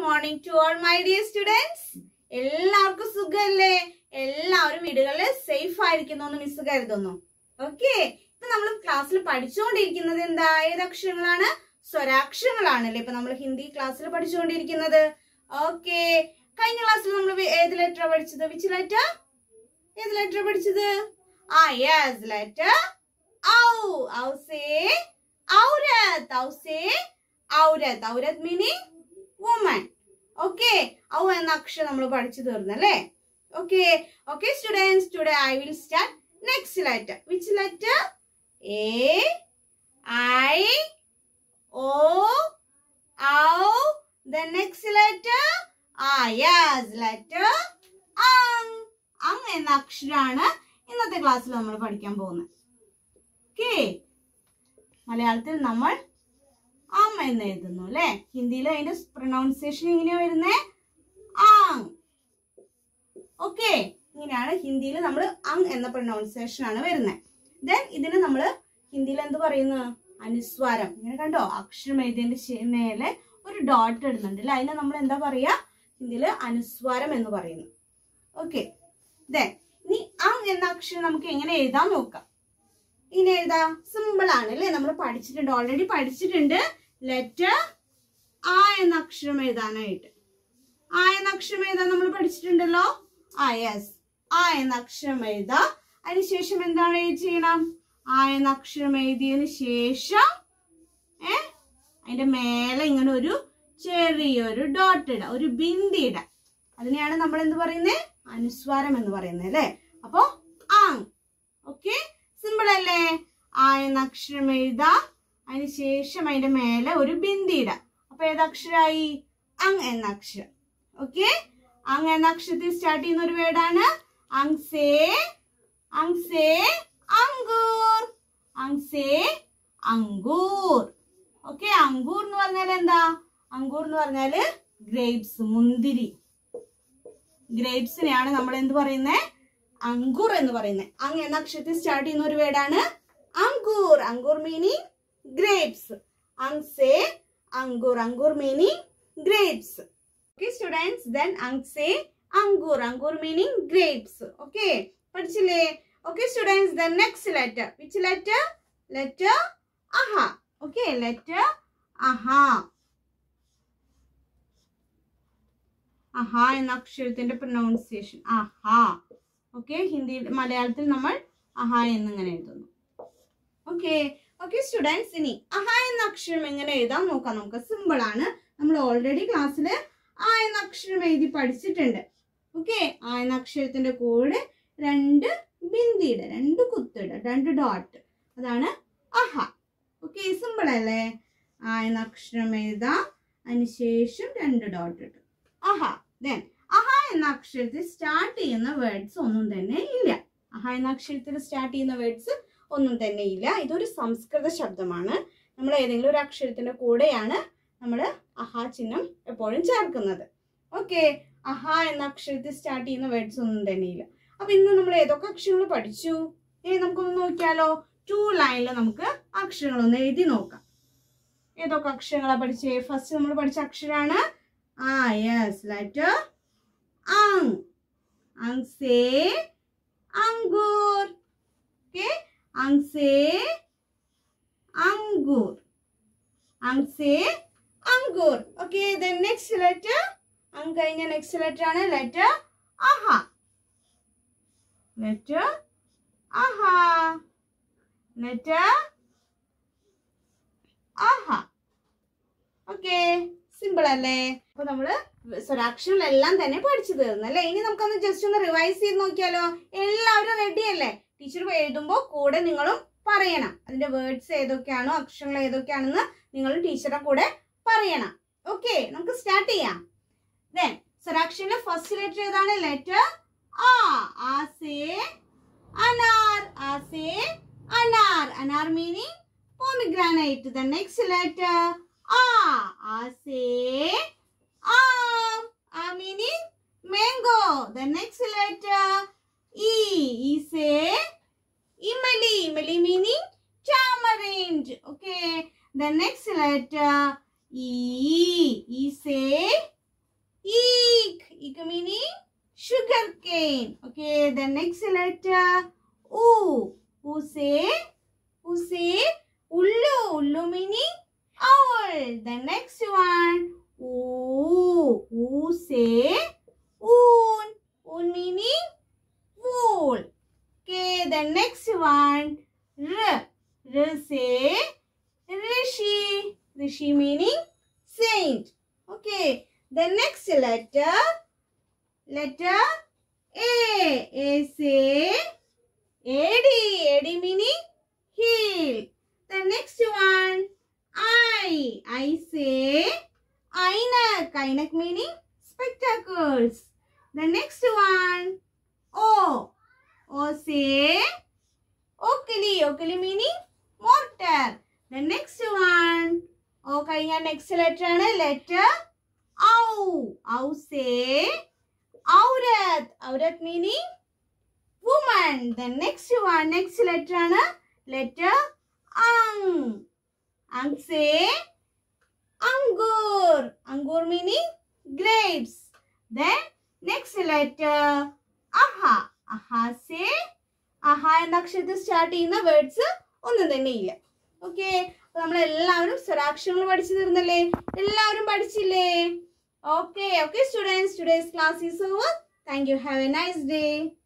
Morning to all my dear students എല്ലാവർക്കും സുഖമല്ലേ എല്ലാവരും വീടുകളിൽ സേഫ് ആയിരിക്കുന്നു എന്ന് മിസ് കരുതുന്നു ഓക്കെ ഇപ്പൊ നമ്മൾ ക്ലാസ്സിൽ പഠിച്ചുകൊണ്ടിരിക്കുന്നത് എന്താ ഏത് അക്ഷരങ്ങളാണ് സ്വരാക്ഷരങ്ങളാണല്ലേ ഇപ്പൊ നമ്മൾ ഹിന്ദി ക്ലാസ്സിൽ പഠിച്ചുകൊണ്ടിരിക്കുന്നത് ഓക്കെ കഴിഞ്ഞ ക്ലാസ്സിൽ നമ്മൾ ഏത് ലെറ്റർ പഠിച്ചത് വിച്ച് ലെറ്റർ ഏത് ലെറ്റർ പഠിച്ചത് ആ യെസ് ലെറ്റർ ഔ ഔ സേ ഔരത് ഔ സേ ഔരത് ഔരത് മീനിങ് വുമൺ ഓക്കെ ഔ എന്ന അക്ഷരം നമ്മൾ പഠിച്ചു തീർന്നല്ലേ okay okay students today I will start next letter which letter എ ഐ ഓ ഔ ദ നെക്സ്റ്റ് ലെറ്റർ ആ യെസ് ലെറ്റർ അങ് അങ് എന്ന അക്ഷരമാണ് ഇന്നത്തെ ക്ലാസ്സിൽ നമ്മൾ പഠിക്കാൻ പോകുന്നത് ഓക്കെ മലയാളത്തിൽ നമ്മൾ അം എന്ന് എഴുതുന്നു അല്ലെ ഹിന്ദിയിൽ അതിന്റെ പ്രൊനൗൺസിയേഷൻ എങ്ങനെയാ വരുന്നേ ആങ് ഓക്കെ ഇങ്ങനെയാണ് ഹിന്ദിയിൽ നമ്മൾ അങ് എന്ന പ്രൊനൗൺസിയേഷൻ ആണ് വരുന്നത് ദെൻ ഇതിന് നമ്മൾ ഹിന്ദിയിൽ എന്ത് പറയുന്നു അനുസ്വാരം ഇങ്ങനെ കണ്ടോ അക്ഷരം എഴുതിയതിന്റെ ശേ- മേലെ ഒരു ഡോട്ട് ഇടുന്നുണ്ട് അല്ലെ അതിനെ നമ്മൾ എന്താ പറയാ ഹിന്ദിയിൽ അനുസ്വാരം എന്ന് പറയുന്നു ഓക്കെ ദെൻ ഇനി അങ് എന്ന അക്ഷരം നമുക്ക് എങ്ങനെ എഴുതാൻ നോക്കാം ഇനി എഴുതാ സിമ്പിൾ ആണ് അല്ലേ നമ്മൾ പഠിച്ചിട്ടുണ്ട് ഓൾറെഡി പഠിച്ചിട്ടുണ്ട് ലെറ്റർ ആ എന്ന അക്ഷരം എഴുതാനായിട്ട് ആ എന്ന അക്ഷരം എഴുതാൻ നമ്മൾ പഠിച്ചിട്ടുണ്ടല്ലോ ആ യെസ് ആ എന്ന അക്ഷരം എഴുതാ അതിനുശേഷം എന്താണ് എഴുതി ചെയ്യണം ആ എന്ന അക്ഷരം എഴുതിയതിന് ശേഷം ഏ അതിന്റെ മേലെ ഇങ്ങനെ ഒരു ചെറിയൊരു ഡോട്ട് ഇടാം ഒരു ബിന്ദി ഇടാം അതിനെയാണ് നമ്മൾ എന്ത് പറയുന്നത് അനുസ്വാരം എന്ന് പറയുന്നത് അല്ലേ അപ്പോ ആങ് ഓക്കെ സിമ്പിൾ അല്ലേ ആ എന്ന അക്ഷരം എഴുതാ അതിന് ശേഷം അതിന്റെ മേലെ ഒരു ബിന്ദി ഇടാം അപ്പൊ ഏത് അക്ഷരമായി അങ് എന്ന അക്ഷരം ഓക്കെ അങ് എന്ന അക്ഷരത്തിൽ സ്റ്റാർട്ട് ചെയ്യുന്ന ഒരു വേർഡാണ് അങ്സേ അങ്സേ അങ്കൂർ അങ്സേ അങ്കൂർ ഓക്കെ അങ്കൂർ എന്ന് പറഞ്ഞാൽ എന്താ അങ്കൂർ എന്ന് പറഞ്ഞാല് ഗ്രേപ്സ് മുന്തിരി ഗ്രേപ്സിനെയാണ് നമ്മൾ എന്ത് പറയുന്നത് അങ്കൂർ എന്ന് പറയുന്നത് അങ് എന്ന അക്ഷരത്തിൽ സ്റ്റാർട്ട് ചെയ്യുന്ന ഒരു വേർഡാണ് അങ്കൂർ അങ്കൂർ മീനിങ് ഗ്രേപ്സ് അങ്സേ അങ്കൂർ അങ്കൂർ meaning grapes okay students then അങ്സേ അങ്കൂർ അങ്കൂർ മീനിങ് ഗ്രേപ്സ് ഓക്കെ പഠിച്ചില്ലേ okay students then next letter which letter letter അഹ ഓക്കെ ലെറ്റർ അഹ അഹ എന്ന അക്ഷരത്തിന്റെ പ്രൊനൗൺസിയേഷൻ അഹ ഓക്കെ ഹിന്ദി മലയാളത്തിൽ നമ്മൾ അഹ എന്നിങ്ങനെ എഴുതുന്നു ഓക്കെ ഓക്കെ സ്റ്റുഡൻസ് ഇനി അഹ എന്ന അക്ഷരം എങ്ങനെ എഴുതാൻ നോക്കാം നമുക്ക് സിമ്പിൾ ആണ് നമ്മൾ ഓൾറെഡി ക്ലാസ്സിൽ ആ എന്ന അക്ഷരം എഴുതി പഠിച്ചിട്ടുണ്ട് ഓക്കെ ആ എന്ന അക്ഷരത്തിന്റെ കൂടെ രണ്ട് ബിന്ദിയുടെ രണ്ട് കുത്തിട രണ്ട് ഡോട്ട് അതാണ് അഹ ഓക്കെ സിമ്പിൾ അല്ലേ ആ എന്ന അക്ഷരം എഴുതാം അതിനുശേഷം രണ്ട് ഡോട്ട് ഇട്ടു അഹ ദെൻ അഹ എന്ന അക്ഷരത്തിൽ സ്റ്റാർട്ട് ചെയ്യുന്ന വേർഡ്സ് ഒന്നും തന്നെ ഇല്ല അഹ എന്ന അക്ഷരത്തിൽ സ്റ്റാർട്ട് ചെയ്യുന്ന വേർഡ്സ് ഒന്നും തന്നെ ഇല്ല ഇതൊരു സംസ്കൃത ശബ്ദമാണ് നമ്മൾ ഏതെങ്കിലും ഒരു അക്ഷരത്തിന്റെ കൂടെയാണ് നമ്മൾ അഹ ചിഹ്നം എപ്പോഴും ചേർക്കുന്നത് ഓക്കെ അഹ എന്ന അക്ഷരത്തിൽ സ്റ്റാർട്ട് ചെയ്യുന്ന വേർഡ്സ് ഒന്നും തന്നെ ഇല്ല അപ്പൊ ഇന്ന് നമ്മൾ ഏതൊക്കെ അക്ഷരങ്ങൾ പഠിച്ചു ഇനി നമുക്കൊന്ന് നോക്കിയാലോ ടു ലൈനിൽ നമുക്ക് അക്ഷരങ്ങളൊന്ന് എഴുതി നോക്കാം ഏതൊക്കെ അക്ഷരങ്ങളാ പഠിച്ചേ ഫസ്റ്റ് നമ്മൾ പഠിച്ച അക്ഷരമാണ് ആ യെസ് ലെറ്റർ അങ് അങ് സേ അങ്കൂർ ഓക്കെ അങ് സേ അങ്കൂർ അങ് സേ അങ്കൂർ ഓക്കെ ദെൻ നെക്സ്റ്റ് ലെറ്റർ അങ് കഴിഞ്ഞ നെക്സ്റ്റ് ലെറ്റർ ആണ് ലെറ്റർ അഹ ലെറ്റർ അഹ ലെറ്റർ അഹ ഓക്കെ സിമ്പിൾ അല്ലേ അപ്പൊ നമ്മള് സ്വരാക്ഷരങ്ങളെല്ലാം തന്നെ പഠിച്ചു തീർന്നു അല്ലേ ഇനി നമുക്കൊന്ന് ജസ്റ്റ് ഒന്ന് റിവൈസ് ചെയ്ത് നോക്കിയാലോ എല്ലാവരും റെഡി അല്ലേ ടീച്ചർ എഴുതുമ്പോൾ കൂടെ നിങ്ങളും പറയണം അതിന്റെ വേർഡ്സ് ഏതൊക്കെയാണോ അക്ഷരങ്ങൾ ഏതൊക്കെയാണെന്ന് നിങ്ങൾ ടീച്ചറുടെ കൂടെ പറയണം ഓക്കെ നമുക്ക് സ്റ്റാർട്ട് ചെയ്യാം ദെൻ സ്വരാക്ഷരിലെ ഫസ്റ്റ് ലെറ്റർ ഏതാണ് ലെറ്റർ ആ ആ സേ അനാർ ആ സേ അനാർ അനാർ meaning pomegranate the next letter a a say am a meaning mango the next letter e e say imali imali meaning tamarind okay the next letter e e say Ik meaning sugar cane. Okay, the next letter U. U say, U say Ullu. Ullu meaning owl. The next one Oo. Oo say oon. Oon meaning wool. Okay, the next one R. R say Rishi. Rishi meaning saint. Okay, the next letter letter A. A say AD. AD meaning heel. The next one I. I say Ainak. Ainak meaning spectacles. The next one O. O say Oakley. Oakley meaning mortar. The next one O കഴിഞ്ഞ next letter ആണ് letter ഔ ഔ സേ ഔരത് ഔരത് meaning woman the next one next letter ആണ് letter അങ് അങ് സേ അങ്കൂർ അങ്കൂർ meaning grapes then next letter അഹ അഹ സേ അഹ എന്ന അക്ഷരത്തിൽ സ്റ്റാർട്ട് ചെയ്യുന്ന വേർഡ്സ് ഒന്നും തന്നെ ഇല്ല ഓക്കെ അപ്പൊ നമ്മൾ എല്ലാവരും സ്വരാക്ഷരങ്ങൾ പഠിച്ചു തീർന്നല്ലേ എല്ലാവരും പഠിച്ചില്ലേ okay okay students today's class is over thank you have a nice day